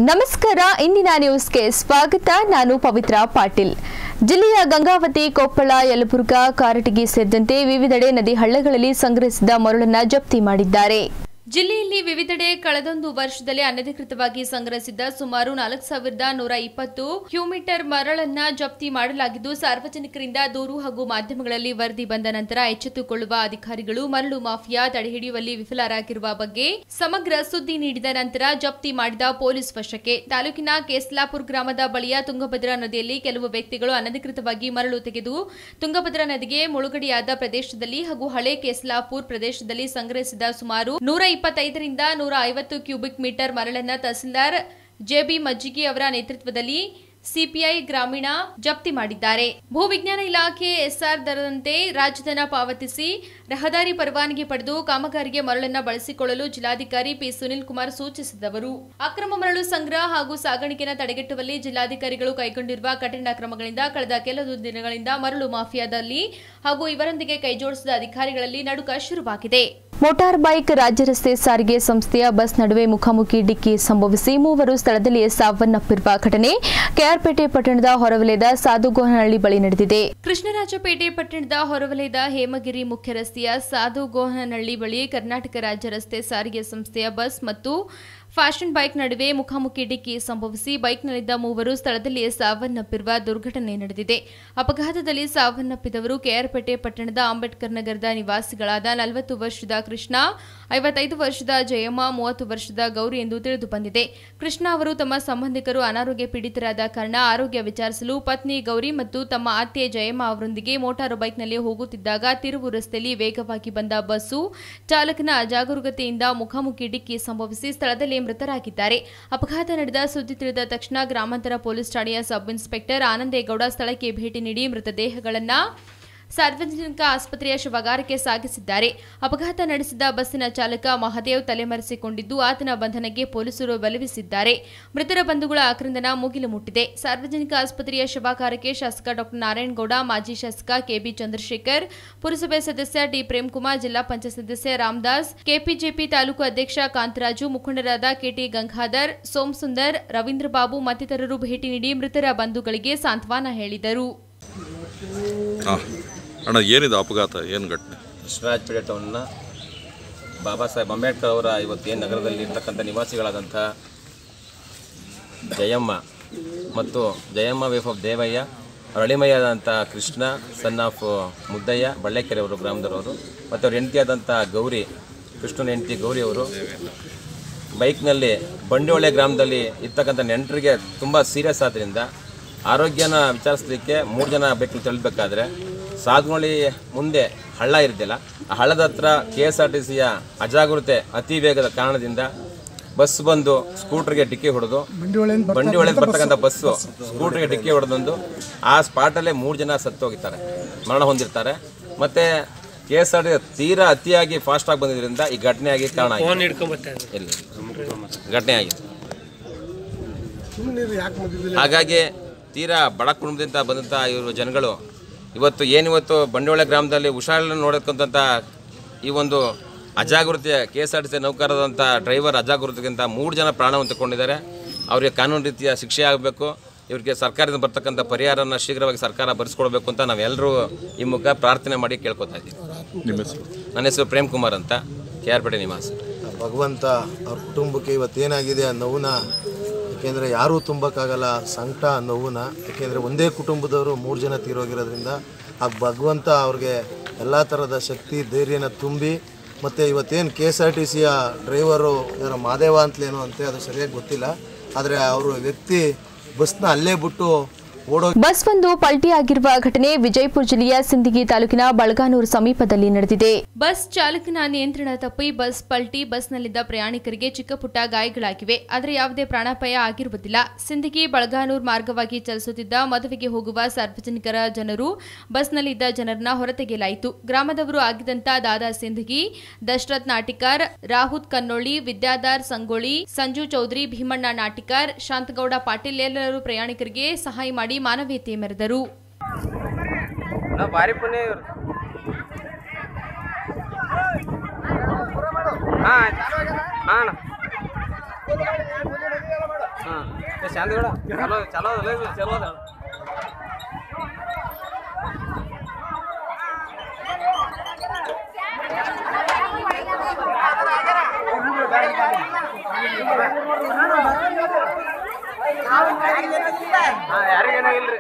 ನಮಸ್ಕಾರ ಇಂದಿನ ನ್ಯೂಸ್ಗೆ ಸ್ವಾಗತ ನಾನು ಪವಿತ್ರ ಪಾಟೀಲ್ ಜಿಲ್ಲೆಯ ಗಂಗಾವತಿ ಕೊಪ್ಪಳ ಯಲಬುರ್ಗಾ ಕಾರಟಗಿ ಸೇರಿದಂತೆ ವಿವಿಧೆಡೆ ನದಿ ಹಳ್ಳಗಳಲ್ಲಿ ಸಂಗ್ರಹಿಸಿದ ಮರಳನ್ನ ಜಪ್ತಿ ಮಾಡಿದ್ದಾರೆ ಜಿಲ್ಲೆಯಲ್ಲಿ ವಿವಿಧೆಡೆ ಕಳೆದೊಂದು ವರ್ಷದಲ್ಲಿ ಅನಧಿಕೃತವಾಗಿ ಸಂಗ್ರಹಿಸಿದ್ದ ಸುಮಾರು ನಾಲ್ಕು ಸಾವಿರದ ನೂರ ಇಪ್ಪತ್ತು ಕ್ಯೂಮೀಟರ್ ಮರಳನ್ನ ಜಪ್ತಿ ಮಾಡಲಾಗಿದ್ದು ಸಾರ್ವಜನಿಕರಿಂದ ದೂರು ಹಾಗೂ ಮಾಧ್ಯಮಗಳಲ್ಲಿ ವರದಿ ಬಂದ ನಂತರ ಎಚ್ಚೆತ್ತುಕೊಳ್ಳುವ ಅಧಿಕಾರಿಗಳು ಮರಳು ಮಾಫಿಯಾ ತಡೆಹಿಡಿಯುವಲ್ಲಿ ವಿಫಲರಾಗಿರುವ ಬಗ್ಗೆ ಸಮಗ್ರ ಸುದ್ದಿ ನೀಡಿದ ನಂತರ ಜಪ್ತಿ ಮಾಡಿದ ಪೊಲೀಸ್ ವಶಕ್ಕೆ ತಾಲೂಕಿನ ಕೇಸ್ಲಾಪುರ್ ಗ್ರಾಮದ ಬಳಿಯ ತುಂಗಭದ್ರಾ ನದಿಯಲ್ಲಿ ಕೆಲವು ವ್ಯಕ್ತಿಗಳು ಅನಧಿಕೃತವಾಗಿ ಮರಳು ತೆಗೆದು ತುಂಗಭದ್ರಾ ನದಿಗೆ ಮುಳುಗಡೆಯಾದ ಪ್ರದೇಶದಲ್ಲಿ ಹಾಗೂ ಹಳೆ ಕೇಸ್ಲಾಪುರ್ ಪ್ರದೇಶದಲ್ಲಿ ಸಂಗ್ರಹಿಸಿದ ಸುಮಾರು ನೂರ ಇಪ್ಪತ್ತೈದರಿಂದ ನೂರ ಐವತ್ತು ಕ್ಯೂಬಿಕ್ ಮೀಟರ್ ಮರಳನ್ನ ತಹಸೀಲ್ದಾರ್ ಜೆಬಿ ಮಜ್ಜಿಗಿ ಅವರ ನೇತೃತ್ವದಲ್ಲಿ ಸಿಪಿಐ ಗ್ರಾಮೀಣ ಜಪ್ತಿ ಮಾಡಿದ್ದಾರೆ ಭೂವಿಜ್ಞಾನ ಇಲಾಖೆ ಎಸ್ಆರ್ ದರದಂತೆ ರಾಜಧನ ಪಾವತಿಸಿ ರಹದಾರಿ ಪರವಾನಗಿ ಪಡೆದು ಕಾಮಗಾರಿಗೆ ಮರಳನ್ನ ಬಳಸಿಕೊಳ್ಳಲು ಜಿಲ್ಲಾಧಿಕಾರಿ ಪಿ ಸುನಿಲ್ ಕುಮಾರ್ ಸೂಚಿಸಿದವರು ಅಕ್ರಮ ಮರಳು ಸಂಗ್ರಹ ಹಾಗೂ ಸಾಗಾಣಿಕೆಯನ್ನು ತಡೆಗಟ್ಟುವಲ್ಲಿ ಜಿಲ್ಲಾಧಿಕಾರಿಗಳು ಕೈಗೊಂಡಿರುವ ಕಠಿಣ ಕ್ರಮಗಳಿಂದ ಕಳೆದ ಕೆಲವು ದಿನಗಳಿಂದ ಮರಳು ಮಾಫಿಯಾದಲ್ಲಿ ಹಾಗೂ ಇವರೊಂದಿಗೆ ಕೈಜೋಡಿಸಿದ ಅಧಿಕಾರಿಗಳಲ್ಲಿ ನಡುಕ ಶುರುವಾಗಿದೆ ಮೋಟಾರ್ ಬೈಕ್ ರಾಜ್ಯ ರಸ್ತೆ ಸಾರಿಗೆ ಸಂಸ್ಥೆಯ ಬಸ್ ನಡುವೆ ಮುಖಾಮುಖಿ ಡಿಕ್ಕಿ ಸಂಭವಿಸಿ ಮೂವರು ಸ್ಥಳದಲ್ಲಿಯೇ ಸಾವನ್ನಪ್ಪಿರುವ ಘಟನೆ ಕೆಆರ್ಪೇಟೆ ಪಟ್ಟಣದ ಹೊರವಲಯದ ಸಾಧುಗೋಹನಹಳ್ಳಿ ಬಳಿ ನಡೆದಿದೆ ಕೃಷ್ಣರಾಜಪೇಟೆ ಪಟ್ಟಣದ ಹೊರವಲಯದ ಹೇಮಗಿರಿ ಮುಖ್ಯ ರಸ್ತೆಯ ಸಾಧುಗೋಹನಹಳ್ಳಿ ಬಳಿ ಕರ್ನಾಟಕ ರಾಜ್ಯ ರಸ್ತೆ ಸಾರಿಗೆ ಸಂಸ್ಥೆಯ ಬಸ್ ಮತ್ತು ಫ್ಯಾಷನ್ ಬೈಕ್ ನಡುವೆ ಮುಖಾಮುಖಿ ಡಿಕ್ಕಿ ಸಂಭವಿಸಿ ಬೈಕ್ನಲ್ಲಿದ್ದ ಮೂವರು ಸ್ಥಳದಲ್ಲಿಯೇ ಸಾವನ್ನಪ್ಪಿರುವ ದುರ್ಘಟನೆ ನಡೆದಿದೆ ಅಪಘಾತದಲ್ಲಿ ಸಾವನ್ನಪ್ಪಿದವರು ಕೆಆರ್ಪೇಟೆ ಪಟ್ಟಣದ ಅಂಬೇಡ್ಕರ್ ನಗರದ ನಿವಾಸಿಗಳಾದ ನಲವತ್ತು ವರ್ಷದ ಕೃಷ್ಣ ಐವತ್ತೈದು ವರ್ಷದ ಜಯಮ್ಮ ಮೂವತ್ತು ವರ್ಷದ ಗೌರಿ ಎಂದು ತಿಳಿದು ಬಂದಿದೆ ಕೃಷ್ಣ ಅವರು ತಮ್ಮ ಸಂಬಂಧಿಕರು ಅನಾರೋಗ್ಯ ಪೀಡಿತರಾದ ಕಾರಣ ಆರೋಗ್ಯ ವಿಚಾರಿಸಲು ಪತ್ನಿ ಗೌರಿ ಮತ್ತು ತಮ್ಮ ಅತ್ತೆ ಜಯಮ್ಮ ಅವರೊಂದಿಗೆ ಮೋಟಾರು ಬೈಕ್ನಲ್ಲಿ ಹೋಗುತ್ತಿದ್ದಾಗ ತಿರುವು ರಸ್ತೆಯಲ್ಲಿ ವೇಗವಾಗಿ ಬಂದ ಬಸ್ಸು ಚಾಲಕನ ಅಜಾಗರೂಕತೆಯಿಂದ ಮುಖಾಮುಖಿ ಡಿಕ್ಕಿ ಸಂಭವಿಸಿ ಸ್ಥಳದಲ್ಲೇ ಮೃತರಾಗಿದ್ದಾರೆ ಅಪಘಾತ ನಡೆದ ಸುದ್ದಿ ತಿಳಿದ ತಕ್ಷಣ ಗ್ರಾಮಾಂತರ ಪೊಲೀಸ್ ಠಾಣೆಯ ಸಬ್ ಇನ್ಸ್ಪೆಕ್ಟರ್ ಆನಂದೇಗೌಡ ಸ್ಥಳಕ್ಕೆ ಭೇಟಿ ನೀಡಿ ಮೃತದೇಹಗಳನ್ನು ಸಾರ್ವಜನಿಕ ಆಸ್ಪತ್ರೆಯ ಶವಗಾರಕ್ಕೆ ಸಾಗಿಸಿದ್ದಾರೆ ಅಪಘಾತ ನಡೆಸಿದ ಬಸ್ಸಿನ ಚಾಲಕ ಮಹದೇವ್ ತಲೆಮರೆಸಿಕೊಂಡಿದ್ದು ಆತನ ಬಂಧನಕ್ಕೆ ಪೊಲೀಸರು ಬಲವಿಸಿದ್ದಾರೆ ಮೃತರ ಬಂಧುಗಳ ಆಕ್ರಂದನ ಮುಗಿಲು ಮುಟ್ಟಿದೆ ಸಾರ್ವಜನಿಕ ಆಸ್ಪತ್ರೆಯ ಶವಗಾರಕ್ಕೆ ಶಾಸಕ ಡಾ ನಾರಾಯಣಗೌಡ ಮಾಜಿ ಶಾಸಕ ಕೆಬಿ ಚಂದ್ರಶೇಖರ್ ಪುರಸಭೆ ಸದಸ್ಯ ಡಿ ಪ್ರೇಮ್ಕುಮಾರ್ ಜಿಲ್ಲಾ ಪಂಚಾಯತ್ ಸದಸ್ಯ ರಾಮದಾಸ್ ಕೆಪಿಜೆಪಿ ತಾಲೂಕು ಅಧ್ಯಕ್ಷ ಕಾಂತರಾಜು ಮುಖಂಡರಾದ ಕೆಟಿ ಗಂಗಾಧರ್ ಸೋಮಸುಂದರ್ ರವೀಂದ್ರ ಬಾಬು ಮತ್ತಿತರರು ಭೇಟಿ ನೀಡಿ ಮೃತರ ಬಂಧುಗಳಿಗೆ ಸಾಂತ್ವನ ಹೇಳಿದರು ಹಾಂ ಅಣ್ಣ ಏನಿದೆ ಅಪಘಾತ ಏನು ಘಟನೆ ಕೃಷ್ಣರಾಜಪೇಟೆ ಟೌನ್ನ ಬಾಬಾ ಸಾಹೇಬ್ ಅಂಬೇಡ್ಕರ್ ಅವರ ಇವತ್ತೇನು ನಗರದಲ್ಲಿ ಇರ್ತಕ್ಕಂಥ ನಿವಾಸಿಗಳಾದಂಥ ಜಯಮ್ಮ ಮತ್ತು ಜಯಮ್ಮ ವೈಫ್ ಆಫ್ ದೇವಯ್ಯ ಅವರ ಅಳಿಮಯ್ಯಾದಂಥ ಕೃಷ್ಣ ಸನ್ ಆಫ್ ಮುದ್ದಯ್ಯ ಬಳ್ಳೆಕೆರೆ ಅವರು ಗ್ರಾಮದವರು ಮತ್ತು ಅವ್ರ ಹೆಂಡತಿಯಾದಂಥ ಗೌರಿ ಕೃಷ್ಣನ ಹೆಂಡತಿ ಗೌರಿ ಅವರು ಬೈಕ್ನಲ್ಲಿ ಬಂಡಿಹೊಳೆ ಗ್ರಾಮದಲ್ಲಿ ಇರ್ತಕ್ಕಂಥ ನೆಂಟರಿಗೆ ತುಂಬ ಸೀರಿಯಸ್ ಆದ್ದರಿಂದ ಆರೋಗ್ಯನ ವಿಚಾರಿಸಲಿಕ್ಕೆ ಮೂರು ಜನ ಬೈಕ್ನಲ್ಲಿ ತಳ್ಳಬೇಕಾದ್ರೆ ಸಾಧುನಳ್ಳಿ ಮುಂದೆ ಹಳ್ಳ ಇರ್ತಿಲ್ಲ ಆ ಹಳ್ಳದ ಹತ್ರ ಕೆ ಎಸ್ ಆರ್ ಟಿ ಸಿಯ ಅಜಾಗರೂಕತೆ ಅತಿ ವೇಗದ ಕಾರಣದಿಂದ ಬಸ್ ಬಂದು ಸ್ಕೂಟ್ರಿಗೆ ಡಿಕ್ಕಿ ಹೊಡೆದು ಬಂಡಿ ಒಳಗೆ ಬರ್ತಕ್ಕಂಥ ಬಸ್ಸು ಸ್ಕೂಟ್ರಿಗೆ ಡಿಕ್ಕಿ ಹೊಡೆದೊಂದು ಆ ಸ್ಪಾಟಲ್ಲೇ ಮೂರು ಜನ ಸತ್ತು ಹೋಗಿರ್ತಾರೆ ಮರಣ ಹೊಂದಿರ್ತಾರೆ ಮತ್ತೆ ಕೆ ಎಸ್ ಆರ್ ಟಿ ತೀರಾ ಅತಿಯಾಗಿ ಫಾಸ್ಟಾಗಿ ಬಂದಿದ್ದರಿಂದ ಈ ಘಟನೆ ಆಗಿ ಕಾರಣ ಆಗಿದೆ ಇಲ್ಲ ಘಟನೆ ಆಗಿದೆ ಹಾಗಾಗಿ ತೀರಾ ಬಡ ಕುಟುಂಬದಿಂದ ಬಂದಂಥ ಇವರು ಜನಗಳು ಇವತ್ತು ಏನಿವತ್ತು ಬಂಡವಾಳ ಗ್ರಾಮದಲ್ಲಿ ಹುಷಾರನ್ನು ನೋಡಕ್ಕಂಥ ಈ ಒಂದು ಅಜಾಗೃತಿಯ K S R T C ನೌಕರರಾದಂಥ ಡ್ರೈವರ್ ಅಜಾಗೃತಿಗಿಂತ ಮೂರು ಜನ ಪ್ರಾಣವನ್ನು ತಗೊಂಡಿದ್ದಾರೆ ಅವರಿಗೆ ಕಾನೂನು ರೀತಿಯ ಶಿಕ್ಷೆ ಆಗಬೇಕು ಇವರಿಗೆ ಸರ್ಕಾರದಿಂದ ಬರ್ತಕ್ಕಂಥ ಪರಿಹಾರನ ಶೀಘ್ರವಾಗಿ ಸರ್ಕಾರ ಭರಿಸ್ಕೊಡ್ಬೇಕು ಅಂತ ನಾವೆಲ್ಲರೂ ಈ ಮುಖ ಪ್ರಾರ್ಥನೆ ಮಾಡಿ ಕೇಳ್ಕೊತಾ ಇದ್ದೀವಿ ನಿಮ್ಮ ಹೆಸರು ನನ್ನ ಹೆಸರು ಪ್ರೇಮ್ ಕುಮಾರ್ ಅಂತ ಕೆ ಆರ್ ಪೇಟೆ ನಿವಾಸ ಆ ಭಗವಂತ ಅವ್ರ ಕುಟುಂಬಕ್ಕೆ ಇವತ್ತೇನಾಗಿದೆ ಆ ನೋವನ್ನ ಯಾಕೆಂದರೆ ಯಾರೂ ತುಂಬಕ್ಕಾಗಲ್ಲ ಸಂಕಟ ಆ ನೋವನ್ನ ಯಾಕೆಂದರೆ ಒಂದೇ ಕುಟುಂಬದವರು ಮೂರು ಜನ ತೀರೋಗಿರೋದ್ರಿಂದ ಆ ಭಗವಂತ ಅವ್ರಿಗೆ ಎಲ್ಲ ಥರದ ಶಕ್ತಿ ಧೈರ್ಯನ ತುಂಬಿ ಮತ್ತು ಇವತ್ತೇನು ಕೆ ಎಸ್ ಆರ್ ಟಿ ಸಿಯ ಡ್ರೈವರು ಯಾರೋ ಮಾದೇವ ಅಂತಲೇನೋ ಅಂತೆ ಅದು ಸರಿಯಾಗಿ ಗೊತ್ತಿಲ್ಲ ಆದರೆ ಅವರು ವ್ಯಕ್ತಿ ಬಸ್ನ ಅಲ್ಲೇ ಬಿಟ್ಟು ಓಡೋ ಬಸ್ ಒಂದು ಪಲ್ಟಿಯಾಗಿರುವ ಘಟನೆ ವಿಜಯಪುರ ಜಿಲ್ಲೆಯ ಸಿಂದಗಿ ತಾಲೂಕಿನ ಬಳಗಾನೂರು ಸಮೀಪದಲ್ಲಿ ನಡೆದಿದೆ ಬಸ್ ಚಾಲಕನ ನಿಯಂತ್ರಣ ತಪ್ಪಿ ಬಸ್ ಪಲ್ಟಿ ಬಸ್ನಲ್ಲಿದ್ದ ಪ್ರಯಾಣಿಕರಿಗೆ ಚಿಕ್ಕ ಪುಟ್ಟ ಗಾಯಗಳಾಗಿವೆ ಆದರೆ ಯಾವುದೇ ಪ್ರಾಣಾಪಾಯ ಆಗಿರುವುದಿಲ್ಲ ಸಿಂದಗಿ ಬಳಗಾನೂರು ಮಾರ್ಗವಾಗಿ ಚಲಿಸುತ್ತಿದ್ದ ಮದುವೆಗೆ ಹೋಗುವ ಸಾರ್ವಜನಿಕರ ಜನರು ಬಸ್ನಲ್ಲಿದ್ದ ಜನರನ್ನ ಹೊರತೆಗೆಯಲಾಯಿತು ಗ್ರಾಮದವರು ಆಗಿದ್ದಂತ ದಾದಾ ಸಿಂದಗಿ ದಶರಥ್ ನಾಟಿಕಾರ್ ರಾಹುತ್ ಕನ್ನೋಳಿ ವಿದ್ಯಾಧಾರ್ ಸಂಗೊಳ್ಳಿ ಸಂಜು ಚೌಧರಿ ಭೀಮಣ್ಣ ನಾಟಿಕಾರ್ ಶಾಂತಗೌಡ ಪಾಟೀಲ್ ಎಲ್ಲರೂ ಪ್ರಯಾಣಿಕರಿಗೆ ಸಹಾಯ ಮಾಡಿ ಮಾನವೀಯತೆ ಮೆರೆದರು ನಾವು ಭಾರಿ ಪುಣ್ಯ ಇವ್ರು ಹಾಂ ಹಾಂ ಅಣ್ಣ ಹಾಂ ಶಾಂತಗಡ ಚಲೋ ಚಲೋ ಅದ ಚಲೋ ಅದ ಯಾರಿಗೇನೋ ಇಲ್ರಿ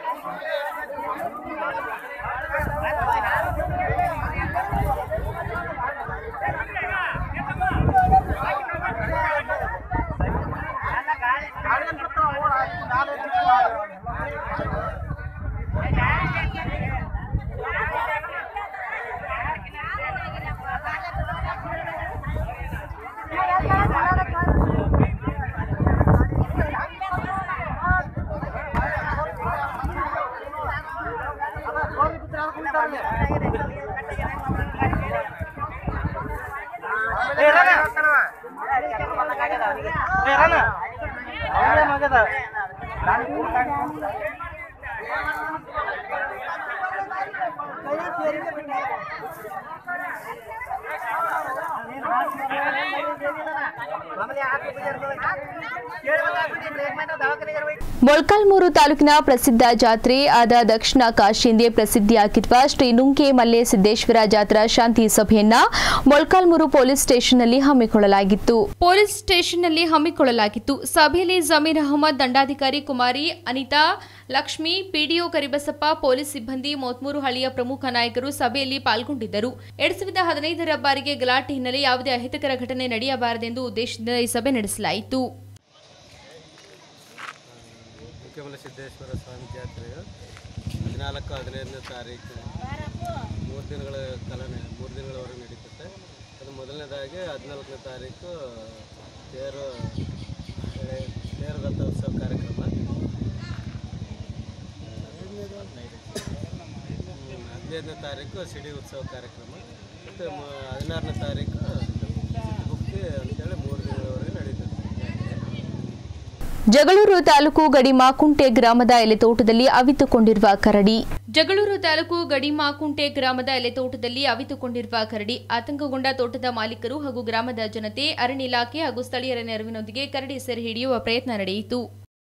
ಮೊಳಕಾಲ್ಮೂರು ತಾಲೂಕಿನ ಪ್ರಸಿದ್ಧ ಜಾತ್ರೆ ಆದ ದಕ್ಷಿಣ ಕಾಶಿ ಎಂದೇ ಪ್ರಸಿದ್ಧಿಯಾಗಿರುವ ಶ್ರೀ ನುಂಕೆ ಮಲ್ಲೆ ಸಿದ್ದೇಶ್ವರ ಜಾತ್ರಾ ಶಾಂತಿ ಸಭೆಯನ್ನ ಮೊಳಕಾಲ್ಮೂರು ಪೊಲೀಸ್ ಸ್ಟೇಷನ್ನಲ್ಲಿ ಹಮ್ಮಿಕೊಳ್ಳಲಾಗಿತ್ತು ಪೊಲೀಸ್ ಸ್ಟೇಷನ್ನಲ್ಲಿ ಹಮ್ಮಿಕೊಳ್ಳಲಾಗಿತ್ತು ಸಭೆಯಲ್ಲಿ ಜಮೀರ್ ಅಹಮದ್ ದಂಡಾಧಿಕಾರಿ ಕುಮಾರಿ ಅನಿತಾ ಲಕ್ಷ್ಮಿ ಪಿಡಿಒ ಕರಿಬಸಪ್ಪ ಪೊಲೀಸ್ ಸಿಬ್ಬಂದಿ ಮೂವತ್ಮೂರು ಹಳ್ಳಿಯ ಪ್ರಮುಖ ನಾಯಕರು ಸಭೆಯಲ್ಲಿ ಪಾಲ್ಗೊಂಡಿದ್ದರು ಎರಡ್ ಸಾವಿರದ ಹದಿನೈದರ ಬಾರಿಗೆ ಗಲಾಟೆ ಹಿನ್ನೆಲೆ ಯಾವುದೇ ಅಹಿತಕರ ಘಟನೆ ನಡೆಯಬಾರದೆಂದು ಉದ್ದೇಶದಿಂದ ಈ ಸಭೆ ನಡೆಸಲಾಯಿತು ಮುಖ್ಯಮಲ್ಲ ಸಿದ್ದೇಶ್ವರ ಸ್ವಾಮಿ ಜಾತ್ರೆಯು ಹದಿನಾಲ್ಕು ಹದಿನೈದನೇ ತಾರೀಕು ಮೂರು ದಿನಗಳ ಕಾಲ ನೆ- ಮೂರು ದಿನಗಳವರೆಗೆ ನಡೀತದೆ ಅದು ಮೊದಲನೇದಾಗಿ ಹದಿನಾಲ್ಕನೇ ತಾರೀಕು ತೇರು ಏ, ತೇರು ರಥೋತ್ಸವ ಕಾರ್ಯಕ್ರಮ ಹ್ಮ್, ಹದಿನೈದನೇ ತಾರೀಕು ಸಿಡಿ ಉತ್ಸವ ಕಾರ್ಯಕ್ರಮ ಮತ್ತು ಮ- ಹದಿನಾರನೇ ತಾರೀಕು ಸಿದ್ಧಗುಪ್ತಿ ಅಂತೇಳಿ ಮೂರು ದಿನಗಳವರೆಗೆ ನಡೀತದೆ ಜಗಳೂರು ತಾಲೂಕು ಗಡಿಮಾಕುಂಟೆ ಗ್ರಾಮದ ಎಲೆತೋಟದಲ್ಲಿ ಅವಿತುಕೊಂಡಿರುವ ಕರಡಿ ಜಗಳೂರು ತಾಲೂಕು ಗಡಿಮಾಕುಂಟೆ ಗ್ರಾಮದ ಎಲೆತೋಟದಲ್ಲಿ ಅವಿತುಕೊಂಡಿರುವ ಕರಡಿ ಆತಂಕಗೊಂಡ ತೋಟದ ಮಾಲೀಕರು ಹಾಗೂ ಗ್ರಾಮದ ಜನತೆ ಅರಣ್ಯ ಇಲಾಖೆ ಹಾಗೂ ಸ್ಥಳೀಯರ ನೆರವಿನೊಂದಿಗೆ ಕರಡಿ ಸೆರೆ ಹಿಡಿಯುವ ಪ್ರಯತ್ನ ನಡೆಯಿತು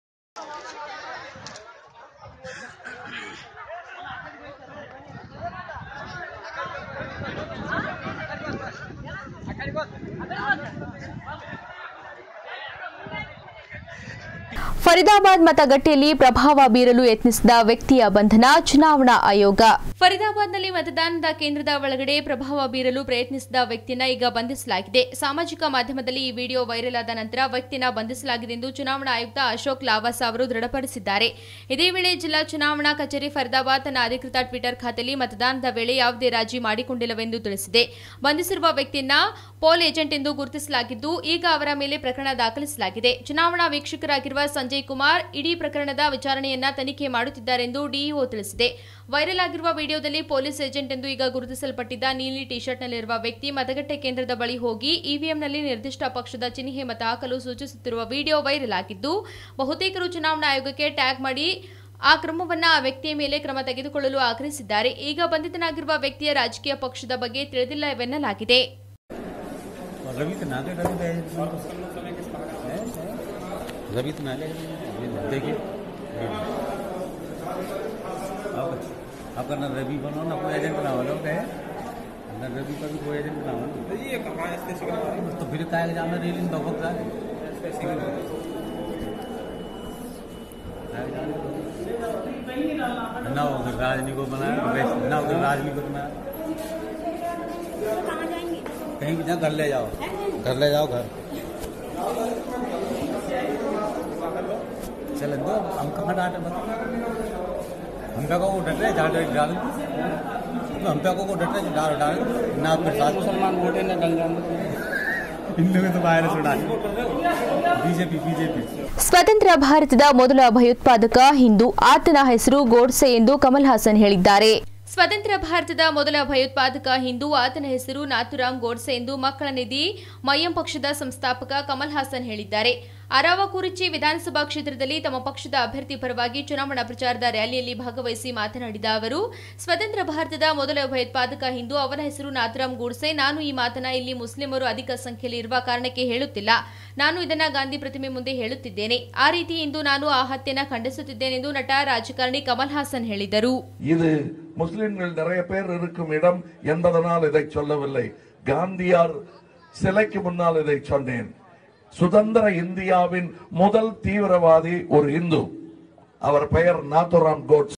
ಫರೀದಾಬಾದ್ ಮತಗಟ್ಟೆಯಲ್ಲಿ ಪ್ರಭಾವ ಬೀರಲು ಯತ್ನಿಸಿದ ವ್ಯಕ್ತಿಯ ಬಂಧನ ಚುನಾವಣಾ ಆಯೋಗ ಫರೀದಾಬಾದ್ನಲ್ಲಿ ಮತದಾನದ ಕೇಂದ್ರದ ಒಳಗಡೆ ಪ್ರಭಾವ ಬೀರಲು ಪ್ರಯತ್ನಿಸಿದ ವ್ಯಕ್ತಿಯನ್ನ ಈಗ ಬಂಧಿಸಲಾಗಿದೆ ಸಾಮಾಜಿಕ ಮಾಧ್ಯಮದಲ್ಲಿ ಈ ವಿಡಿಯೋ ವೈರಲ್ ಆದ ನಂತರ ವ್ಯಕ್ತಿಯನ್ನ ಬಂಧಿಸಲಾಗಿದೆ ಎಂದು ಚುನಾವಣಾ ಆಯುಕ್ತ ಅಶೋಕ್ ಲಾವಾಸ್ ಅವರು ದೃಢಪಡಿಸಿದ್ದಾರೆ ಇದೇ ವೇಳೆ ಜಿಲ್ಲಾ ಚುನಾವಣಾ ಕಚೇರಿ ಫರೀದಾಬಾದ್ ತನ್ನ ಅಧಿಕೃತ ಟ್ವಿಟರ್ ಖಾತೆಯಲ್ಲಿ ಮತದಾನದ ವೇಳೆ ಯಾವುದೇ ರಾಜಿ ಮಾಡಿಕೊಂಡಿಲ್ಲವೆಂದು ತಿಳಿಸಿದೆ ಬಂಧಿಸಿರುವ ವ್ಯಕ್ತಿಯನ್ನ ಪೋಲ್ ಏಜೆಂಟ್ ಎಂದು ಗುರುತಿಸಲಾಗಿದ್ದು ಈಗ ಅವರ ಮೇಲೆ ಪ್ರಕರಣ ದಾಖಲಿಸಲಾಗಿದೆ ಚುನಾವಣಾ ವೀಕ್ಷಕರಾಗಿರುವ ಸಂಜಯ್ ಕುಮಾರ್ ಇಡೀ ಪ್ರಕರಣದ ವಿಚಾರಣೆಯನ್ನ ತನಿಖೆ ಮಾಡುತ್ತಿದ್ದಾರೆಂದು ಡಿಇಒ ತಿಳಿಸಿದೆ ವೈರಲ್ ಆಗಿರುವ ವಿಡಿಯೋದಲ್ಲಿ ಪೊಲೀಸ್ ಏಜೆಂಟ್ ಎಂದು ಈಗ ಗುರುತಿಸಲ್ಪಟ್ಟಿದ್ದ ನೀಲಿ ಟಿ ಶರ್ಟ್ನಲ್ಲಿರುವ ವ್ಯಕ್ತಿ ಮತಗಟ್ಟೆ ಕೇಂದ್ರದ ಬಳಿ ಹೋಗಿ ಇವಿಎಂನಲ್ಲಿ ನಿರ್ದಿಷ್ಟ ಪಕ್ಷದ ಚಿಹ್ನೆ ಮತ ಹಾಕಲು ಸೂಚಿಸುತ್ತಿರುವ ವಿಡಿಯೋ ವೈರಲ್ ಆಗಿದ್ದು ಬಹುತೇಕರು ಚುನಾವಣಾ ಆಯೋಗಕ್ಕೆ ಟ್ಯಾಗ್ ಮಾಡಿ ಆ ಕ್ರಮವನ್ನ ಆ ವ್ಯಕ್ತಿಯ ಮೇಲೆ ಕ್ರಮ ತೆಗೆದುಕೊಳ್ಳಲು ಆಗ್ರಹಿಸಿದ್ದಾರೆ ಈಗ ಬಂಧಿತನಾಗಿರುವ ವ್ಯಕ್ತಿಯ ರಾಜಕೀಯ ಪಕ್ಷದ ಬಗ್ಗೆ ತಿಳಿದಿಲ್ಲವೆನ್ನಲಾಗಿದೆ रवि तो नाले रवि दे रवि तो नाले देखिए आप आपका ना रवि बनो ना कोई एजेंट ना हो है ना रवि का भी कोई एजेंट ना हो तो फिर काय जाना रेलिंग दबक का ना उधर राजनी को बनाया ना उधर राजनी को बनाया कहीं भी ना घर ले जाओ घर ले जाओ घर चल दो हम कहाँ डांटे बताओ हम पे को डर रहे डाल डाल हम पे को डर रहे डाल डाल ना फिर साथ मुसलमान वोटे ना डल जाए इन लोगों तो बाहर से डाल बीजेपी बीजेपी ಸ್ವತಂತ್ರ ಭಾರತದ ಮೊದಲ ಭಯೋತ್ಪಾದಕ ಹಿಂದೂ ಆತನ ಹೆಸರು ಗೋಡ್ಸೆ ಎಂದು ಕಮಲ್ ಹಾಸನ್ ಹೇಳಿದ್ದಾರೆ ಸ್ವತಂತ್ರ ಭಾರತದ ಮೊದಲ ಭಯೋತ್ಪಾದಕ ಹಿಂದೂ ಆತನ ಹೆಸರು ನಾಥುರಾಮ್ ಗೋಡ್ಸೆ ಎಂದು ಮಕ್ಕಳ ನಿಧಿ ಮಯ್ಯಂ ಪಕ್ಷದ ಸಂಸ್ಥಾಪಕ ಕಮಲ್ ಹಾಸನ್ ಹೇಳಿದ್ದಾರೆ ಅರವಕುರಿಚಿ ವಿಧಾನಸಭಾ ಕ್ಷೇತ್ರದಲ್ಲಿ ತಮ್ಮ ಪಕ್ಷದ ಅಭ್ಯರ್ಥಿ ಪರವಾಗಿ ಚುನಾವಣಾ ಪ್ರಚಾರದ ರ್ಯಾಲಿಯಲ್ಲಿ ಭಾಗವಹಿಸಿ ಮಾತನಾಡಿದ ಅವರು ಸ್ವತಂತ್ರ ಭಾರತದ ಮೊದಲ ಭಯೋತ್ಪಾದಕ ಹಿಂದೂ ಅವನ ಹೆಸರು ನಾಥರಾಮ್ ಗೂಡ್ಸೆ ನಾನು ಈ ಮಾತನ್ನ ಇಲ್ಲಿ ಮುಸ್ಲಿಮರು ಅಧಿಕ ಸಂಖ್ಯೆಯಲ್ಲಿ ಇರುವ ಕಾರಣಕ್ಕೆ ಹೇಳುತ್ತಿಲ್ಲ ನಾನು ಇದನ್ನ ಗಾಂಧಿ ಪ್ರತಿಮೆ ಮುಂದೆ ಹೇಳುತ್ತಿದ್ದೇನೆ ಆ ರೀತಿ ಇಂದು ನಾನು ಆ ಹತ್ಯೆನ ಖಂಡಿಸುತ್ತಿದ್ದೇನೆಂದು ನಟ ರಾಜಕಾರಣಿ ಕಮಲ್ ಹಾಸನ್ ಹೇಳಿದರು இது முஸ்லிம்கள் நிறைய பேர் இருக்கும் இடம் என்பதனால் இதை சொல்லவில்லை காந்தியார் சிலைக்கு முன்னால் இதை சொன்னேன் சுதந்திர இந்தியாவின் முதல் தீவிரவாதி ஒரு இந்து அவர் பெயர் நாத்துராம் கோட்ஸ்